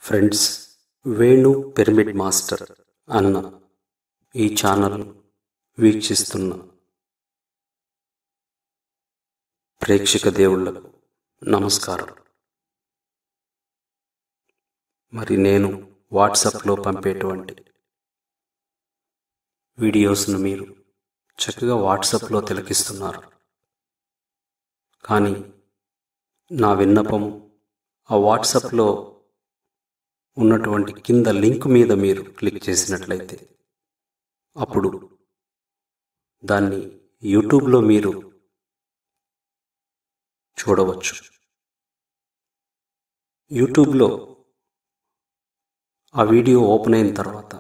friends Venu pyramid master అన్న ఈ channel వీక్షిస్తున్న ప్రేక్షక దేవుళ్లకు నమస్కారం మరి నేను వాట్సాప్లో పంపేటువంటి వీడియోస్ను మీరు చక్కగా వాట్సాప్లో తిలకిస్తున్నారు కానీ నా విన్నపం ఆ వాట్సాప్లో ఉన్నటువంటి కింద లింక్ మీద మీరు క్లిక్ చేసినట్లయితే అప్పుడు దాన్ని యూట్యూబ్లో మీరు చూడవచ్చు యూట్యూబ్లో ఆ వీడియో ఓపెన్ అయిన తర్వాత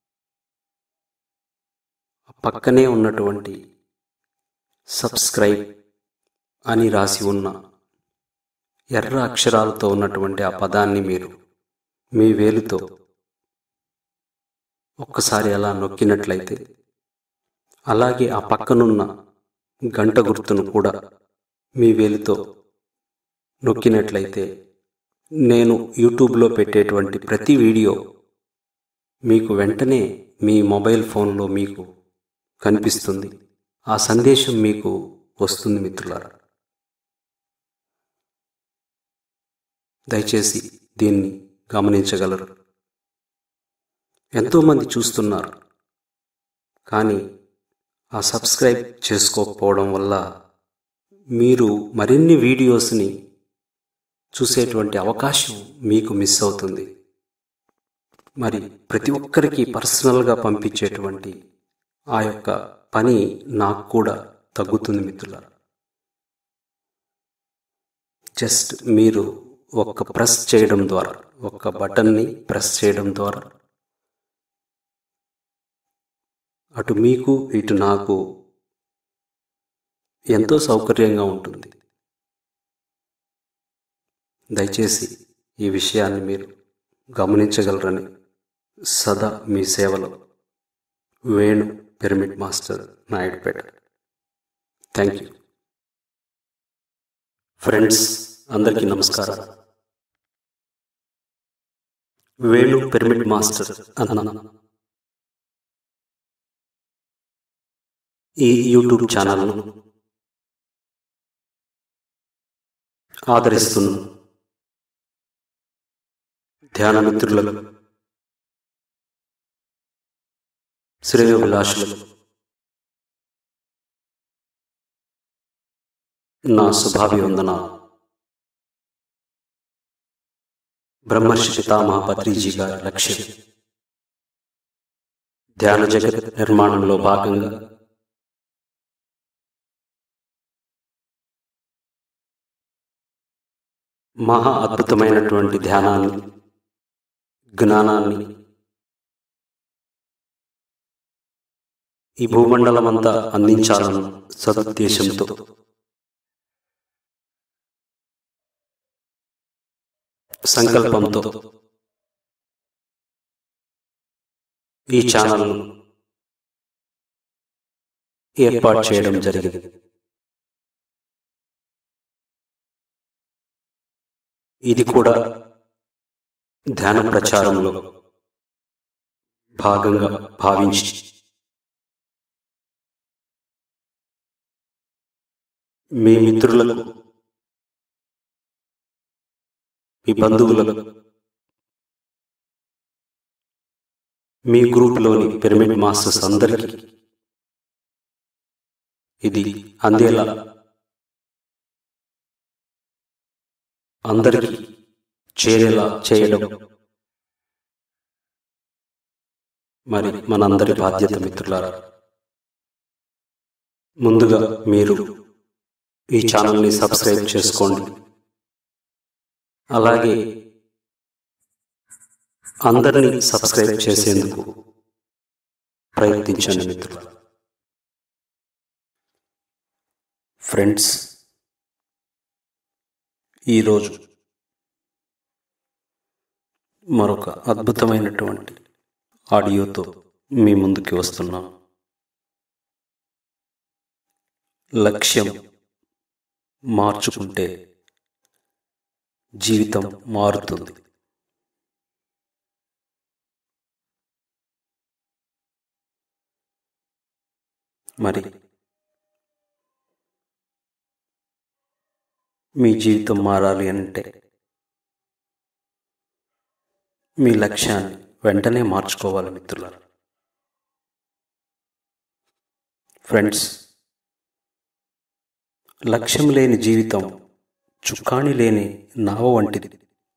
ఆ పక్కనే ఉన్నటువంటి సబ్స్క్రైబ్ అని రాసి ఉన్న ఎర్ర అక్షరాలతో ఉన్నటువంటి ఆ పదాన్ని మీరు మీ వేలుతో ఒక్కసారి అలా నొక్కినట్లయితే అలాగే ఆ పక్కనున్న గంట గుర్తును కూడా మీ వేలితో నొక్కినట్లయితే నేను యూట్యూబ్లో పెట్టేటువంటి ప్రతి వీడియో మీకు వెంటనే మీ మొబైల్ ఫోన్లో మీకు కనిపిస్తుంది ఆ సందేశం మీకు వస్తుంది మిత్రులారా దయచేసి దీన్ని గమనించగలరు ఎంతోమంది చూస్తున్నారు కానీ ఆ సబ్స్క్రైబ్ చేసుకోకపోవడం వల్ల మీరు మరిన్ని వీడియోస్ని చూసేటువంటి అవకాశం మీకు మిస్ అవుతుంది మరి ప్రతి ఒక్కరికి పర్సనల్గా పంపించేటువంటి ఆ యొక్క పని నాకు కూడా తగ్గుతుంది మిత్రులారా జస్ట్ మీరు ఒక్క ప్రెస్ చేయడం ద్వారా ఒక్క బటన్ని ప్రెస్ చేయడం ద్వారా అటు మీకు ఇటు నాకు ఎంతో సౌకర్యంగా ఉంటుంది దయచేసి ఈ విషయాన్ని మీరు గమనించగలరని సదా మీ సేవలో Venu pyramid master Naidupeta thank you friends అందరికీ నమస్కారం వేణు పిరమిడ్ మాస్టర్ అన్న ఈ యూట్యూబ్ ఛానల్ను ఆదరిస్తున్న ధ్యాన మిత్రులకు శ్రేయోభిలాషులకు నా శుభాభివందనాలు బ్రహ్మర్షి పితామహ పత్రిజీ గారి లక్ష్యం ధ్యాన జగత్ నిర్మాణంలో భాగంగా మహా అద్భుతమైనటువంటి ధ్యానాన్ని జ్ఞానాన్ని ఈ భూమండలమంతా అందించాలన్న సదుద్దేశంతో సంకల్పంతో ఈ ఛానల్ను ఏర్పాటు చేయడం జరిగింది ఇది కూడా ధ్యాన ప్రచారంలో భాగంగా భావించి మీ మిత్రులకు మీ బంధువులకు మీ గ్రూప్లోని పిరమిడ్ మాస్టర్స్ అందరికీ ఇది అందేలా అందరికీ చేరేలా చేయడం మరి మనందరి బాధ్యత మిత్రులారా ముందుగా మీరు ఈ ఛానల్ని సబ్స్క్రైబ్ చేసుకోండి అలాగే అందరినీ సబ్స్క్రైబ్ చేసేందుకు ప్రయత్నించండి మిత్రులు ఫ్రెండ్స్ ఈరోజు మరొక అద్భుతమైనటువంటి ఆడియోతో మీ ముందుకి వస్తున్నాం లక్ష్యం మార్చుకుంటే జీవితం మారుతుంది మరి మీ జీవితం మారాలి అంటే మీ లక్ష్యాన్ని వెంటనే మార్చుకోవాలి మిత్రులారా ఫ్రెండ్స్ లక్ష్యం లేని జీవితం చుక్కాణి లేని నావ వంటిది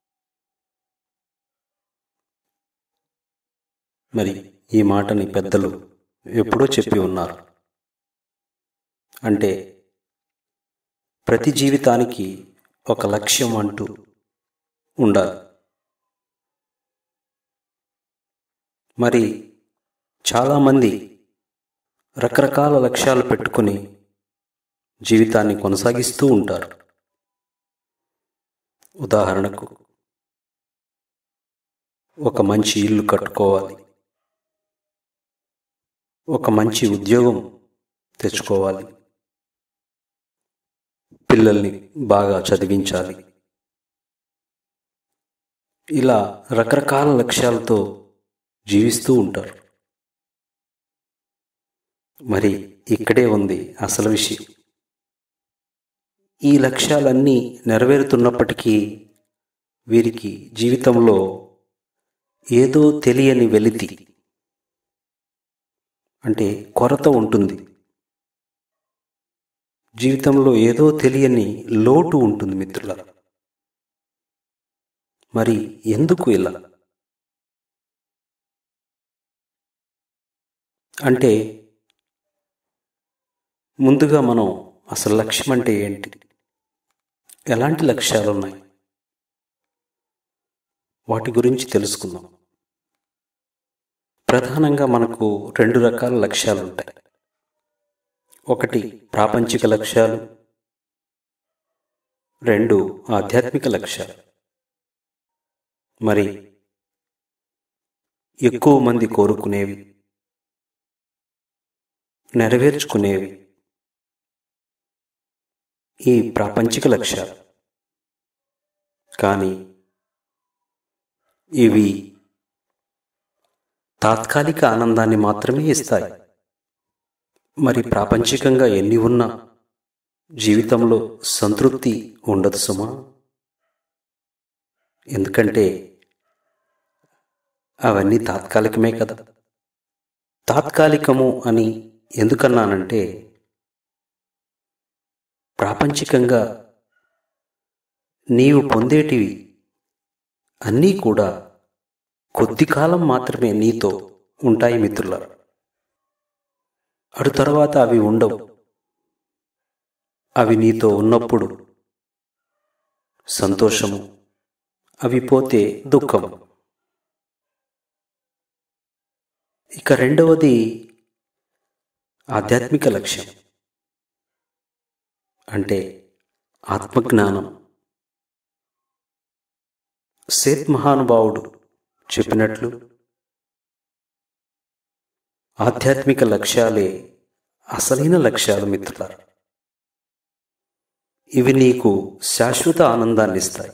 మరి ఈ మాటని పెద్దలు ఎప్పుడో చెప్పి ఉన్నారు అంటే ప్రతి జీవితానికి ఒక లక్ష్యం అంటూ ఉండాలి మరి చాలామంది రకరకాల లక్ష్యాలు పెట్టుకుని జీవితాన్ని కొనసాగిస్తూ ఉంటారు ఉదాహరణకు ఒక మంచి ఇల్లు కట్టుకోవాలి ఒక మంచి ఉద్యోగం తెచ్చుకోవాలి పిల్లల్ని బాగా చదివించాలి ఇలా రకరకాల లక్ష్యాలతో జీవిస్తూ ఉంటారు మరి ఇక్కడే ఉంది అసలు విషయం ఈ లక్ష్యాలన్నీ నెరవేరుతున్నప్పటికీ వీరికి జీవితంలో ఏదో తెలియని వెలితి అంటే కొరత ఉంటుంది జీవితంలో ఏదో తెలియని లోటు ఉంటుంది మిత్రుల మరి ఎందుకు ఇలా అంటే ముందుగా మనం అసలు లక్ష్యం అంటే ఏంటి ఎలాంటి లక్ష్యాలు ఉన్నాయి వాటి గురించి తెలుసుకుందాం ప్రధానంగా మనకు రెండు రకాల లక్ష్యాలు ఉంటాయి ఒకటి ప్రాపంచిక లక్ష్యాలు రెండు ఆధ్యాత్మిక లక్ష్యాలు మరి ఎక్కువ మంది కోరుకునేవి నెరవేర్చుకునేవి ఈ ప్రాపంచిక లక్ష్యాలు కానీ ఇవి తాత్కాలిక ఆనందాన్ని మాత్రమే ఇస్తాయి మరి ప్రాపంచికంగా ఎన్ని ఉన్నా జీవితంలో సంతృప్తి ఉండదు సుమా ఎందుకంటే అవన్నీ తాత్కాలికమే కదా తాత్కాలికము అని ఎందుకన్నానంటే ప్రాపంచికంగా నీవు పొందేటివి అన్నీ కూడా కొద్ది కాలం మాత్రమే నీతో ఉంటాయి మిత్రుల అటు తర్వాత అవి ఉండవు అవి నీతో ఉన్నప్పుడు సంతోషము అవి పోతే దుఃఖము ఇక రెండవది ఆధ్యాత్మిక లక్ష్యం అంటే ఆత్మజ్ఞానం సేత్ మహానుభావుడు చెప్పినట్లు ఆధ్యాత్మిక లక్ష్యాలే అసలైన లక్ష్యాలు మిత్రులారా ఇవి నీకు శాశ్వత ఆనందాన్ని ఇస్తాయి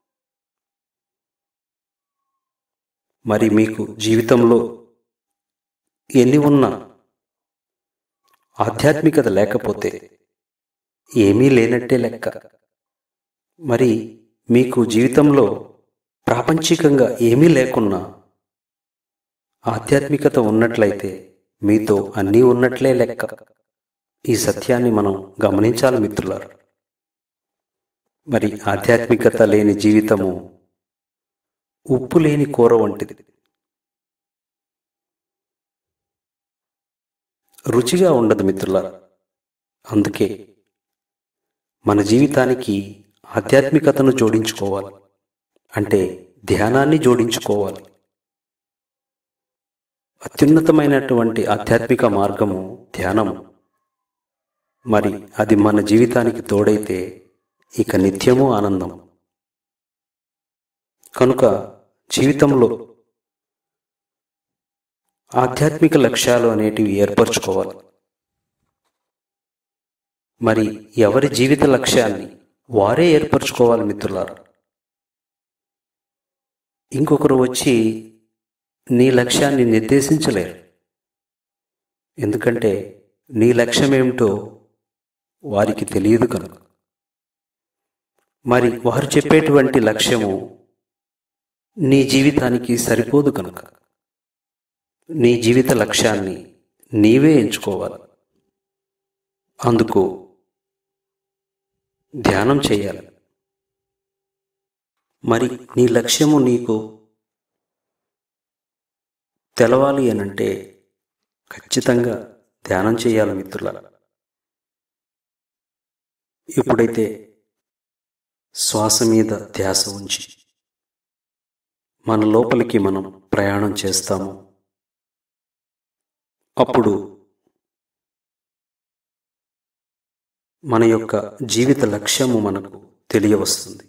మరి మీకు జీవితంలో ఎన్ని ఉన్నా ఆధ్యాత్మికత లేకపోతే ఏమీ లేనట్టే లెక్క మరి మీకు జీవితంలో ప్రాపంచికంగా ఏమీ లేకున్నా ఆధ్యాత్మికత ఉన్నట్లయితే మీతో అన్నీ ఉన్నట్లే లెక్క ఈ సత్యాన్ని మనం గమనించాలి మిత్రులారు మరి ఆధ్యాత్మికత లేని జీవితము ఉప్పు లేని కూర వంటిది రుచిగా ఉండదు మిత్రులారా అందుకే మన జీవితానికి ఆధ్యాత్మికతను జోడించుకోవాలి అంటే ధ్యానాన్ని జోడించుకోవాలి అత్యున్నతమైనటువంటి ఆధ్యాత్మిక మార్గము ధ్యానము మరి అది మన జీవితానికి తోడైతే ఇక నిత్యము ఆనందం కనుక జీవితంలో ఆధ్యాత్మిక లక్ష్యాలు అనేటివి ఏర్పరచుకోవాలి మరి ఎవరి జీవిత లక్ష్యాన్ని వారే ఏర్పరచుకోవాలి మిత్రులారా ఇంకొకరు వచ్చి నీ లక్ష్యాన్ని నిర్దేశించలేరు ఎందుకంటే నీ లక్ష్యమేమిటో వారికి తెలియదు కనుక మరి వారు చెప్పేటువంటి లక్ష్యము నీ జీవితానికి సరిపోదు కనుక నీ జీవిత లక్ష్యాన్ని నీవే ఎంచుకోవాలి అందుకు ధ్యానం చేయాలి మరి నీ లక్ష్యము నీకు తెలవాలి అనంటే ఖచ్చితంగా ధ్యానం చేయాలి మిత్రుల ఎప్పుడైతే శ్వాస మీద ధ్యాస ఉంచి మన లోపలికి మనం ప్రయాణం చేస్తామో అప్పుడు మన యొక్క జీవిత లక్ష్యము మనకు తెలియవస్తుంది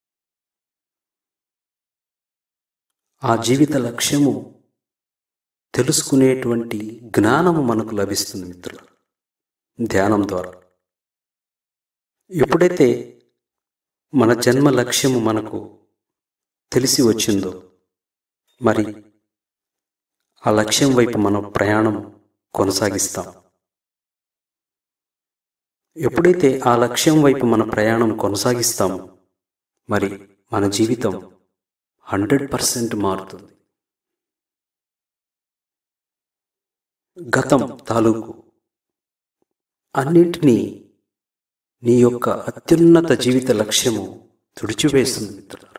ఆ జీవిత లక్ష్యము తెలుసుకునేటువంటి జ్ఞానము మనకు లభిస్తుంది మిత్రులు ధ్యానం ద్వారా ఎప్పుడైతే మన జన్మ లక్ష్యము మనకు తెలిసి వచ్చిందో మరి ఆ లక్ష్యం వైపు మనం ప్రయాణం కొనసాగిస్తాం ఎప్పుడైతే ఆ లక్ష్యం వైపు మన ప్రయాణం కొనసాగిస్తామో మరి మన జీవితం హండ్రెడ్ పర్సెంట్ మారుతుంది గతం తాలూకు అన్నింటినీ నీ యొక్క అత్యున్నత జీవిత లక్ష్యము తుడిచివేస్తుంది మిత్రులారా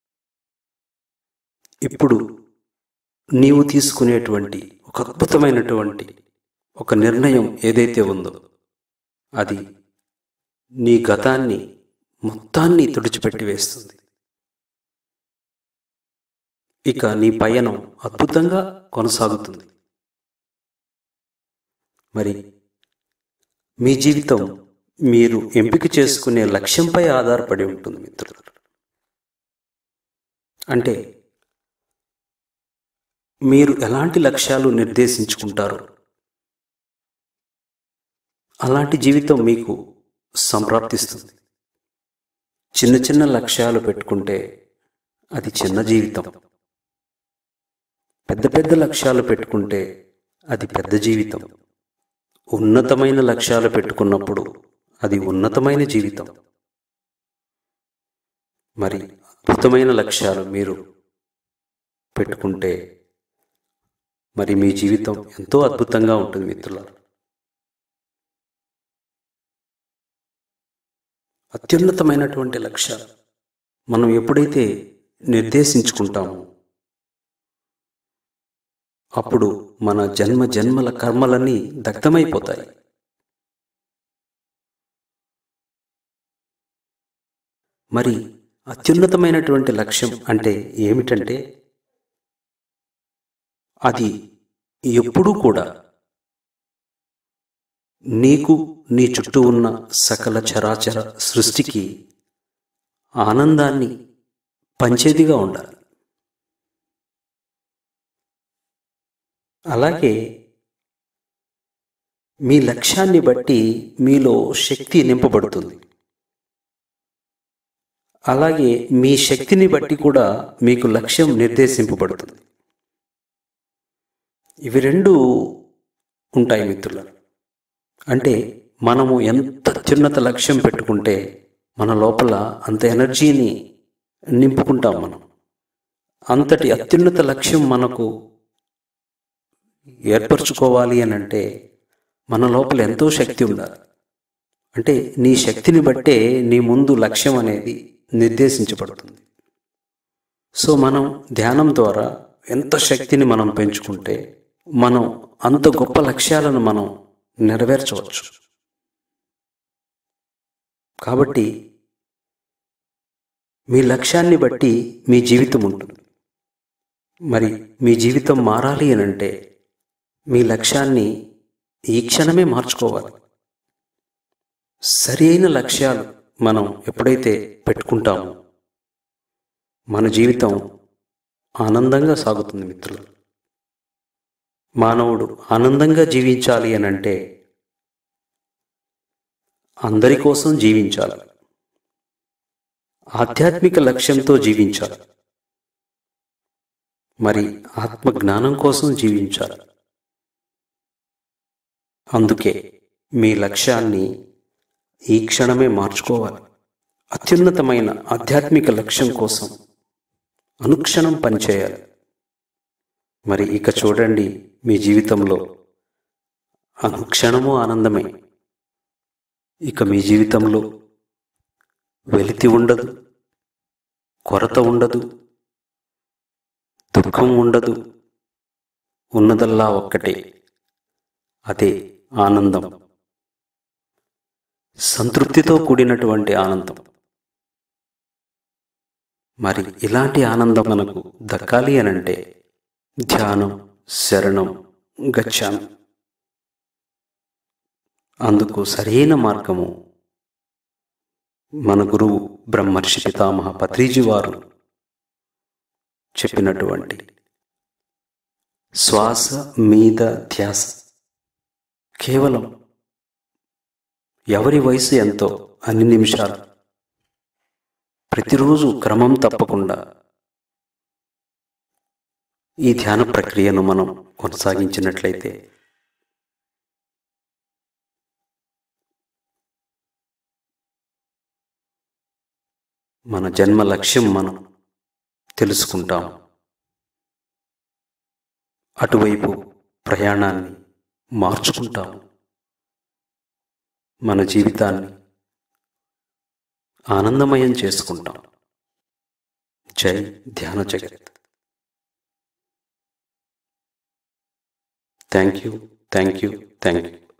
ఇప్పుడు నీవు తీసుకునేటువంటి ఒక అద్భుతమైనటువంటి ఒక నిర్ణయం ఏదైతే ఉందో అది నీ గతాన్ని మొత్తాన్ని తుడిచిపెట్టి వేస్తుంది ఇక నీ పయనం అద్భుతంగా కొనసాగుతుంది మరి మీ జీవితం మీరు ఎంపిక చేసుకునే లక్ష్యంపై ఆధారపడి ఉంటుంది మిత్రులు అంటే మీరు ఎలాంటి లక్ష్యాలు నిర్దేశించుకుంటారో అలాంటి జీవితం మీకు సంప్రాప్తిస్తుంది చిన్న చిన్న లక్ష్యాలు పెట్టుకుంటే అది చిన్న జీవితం పెద్ద పెద్ద లక్ష్యాలు పెట్టుకుంటే అది పెద్ద జీవితం ఉన్నతమైన లక్ష్యాలు పెట్టుకున్నప్పుడు అది ఉన్నతమైన జీవితం మరి అద్భుతమైన లక్ష్యాలు మీరు పెట్టుకుంటే మరి మీ జీవితం ఎంతో అద్భుతంగా ఉంటుంది మిత్రులారా అత్యున్నతమైనటువంటి లక్ష్యాలు మనం ఎప్పుడైతే నిర్దేశించుకుంటామో అప్పుడు మన జన్మ జన్మల కర్మలన్నీ దగ్ధమైపోతాయి మరి అత్యున్నతమైనటువంటి లక్ష్యం అంటే ఏమిటంటే అది ఎప్పుడూ కూడా నీకు నీ చుట్టూ ఉన్న సకల చరాచర సృష్టికి ఆనందాన్ని పంచేదిగా ఉండాలి అలాగే మీ లక్ష్యాన్ని బట్టి మీలో శక్తి నింపబడుతుంది అలాగే మీ శక్తిని బట్టి కూడా మీకు లక్ష్యం నిర్దేశింపబడుతుంది ఇవి రెండు ఉంటాయి మిత్రుల అంటే మనము ఎంత అత్యున్నత లక్ష్యం పెట్టుకుంటే మన లోపల అంత ఎనర్జీని నింపుకుంటాం మనం అంతటి అత్యున్నత లక్ష్యం మనకు ఏర్పరచుకోవాలి అని అంటే మన లోపల ఎంతో శక్తి ఉండాలి అంటే నీ శక్తిని బట్టే నీ ముందు లక్ష్యం అనేది నిర్దేశించబడుతుంది సో మనం ధ్యానం ద్వారా ఎంత శక్తిని మనం పెంచుకుంటే మనం అంత గొప్ప లక్ష్యాలను మనం నెరవేర్చవచ్చు కాబట్టి మీ లక్ష్యాన్ని బట్టి మీ జీవితం ఉంటుంది మరి మీ జీవితం మారాలి అని అంటే మీ లక్ష్యాన్ని ఈ క్షణమే మార్చుకోవాలి సరి అయిన లక్ష్యాలు మనం ఎప్పుడైతే పెట్టుకుంటామో మన జీవితం ఆనందంగా సాగుతుంది మిత్రులు మానవుడు ఆనందంగా జీవించాలి అని అంటే అందరి కోసం జీవించాలి ఆధ్యాత్మిక లక్ష్యంతో జీవించాలి మరి ఆత్మ జ్ఞానం కోసం జీవించాలి అందుకే మీ లక్ష్యాన్ని ఈ క్షణమే మార్చుకోవాలి అత్యున్నతమైన ఆధ్యాత్మిక లక్ష్యం కోసం అనుక్షణం పనిచేయాలి మరి ఇక చూడండి మీ జీవితంలో అనుక్షణము ఆనందమే ఇక మీ జీవితంలో వెలితి ఉండదు కొరత ఉండదు దుఃఖం ఉండదు ఉన్నదల్లా ఒక్కటే అదే ఆనందం సంతృప్తితో కూడినటువంటి ఆనందం మరి ఇలాంటి ఆనందం మనకు దక్కాలి అనంటే ధ్యానం శరణం గచ్చామి అందుకు సరైన మార్గము మన గురువు బ్రహ్మర్షి పితామహ పత్రిజీ వారు చెప్పినటువంటి శ్వాస మీద ధ్యాస కేవలం ఎవరి వయసు ఎంతో అన్ని నిమిషాలు ప్రతిరోజు క్రమం తప్పకుండా ఈ ధ్యాన ప్రక్రియను మనం కొనసాగించినట్లయితే మన జన్మ లక్ష్యం మనం తెలుసుకుంటాం అటువైపు ప్రయాణాన్ని మార్చుకుంటాం మన జీవితాన్ని ఆనందమయం చేసుకుంటాం జై ధ్యాన జగత్ thank you thank you thank you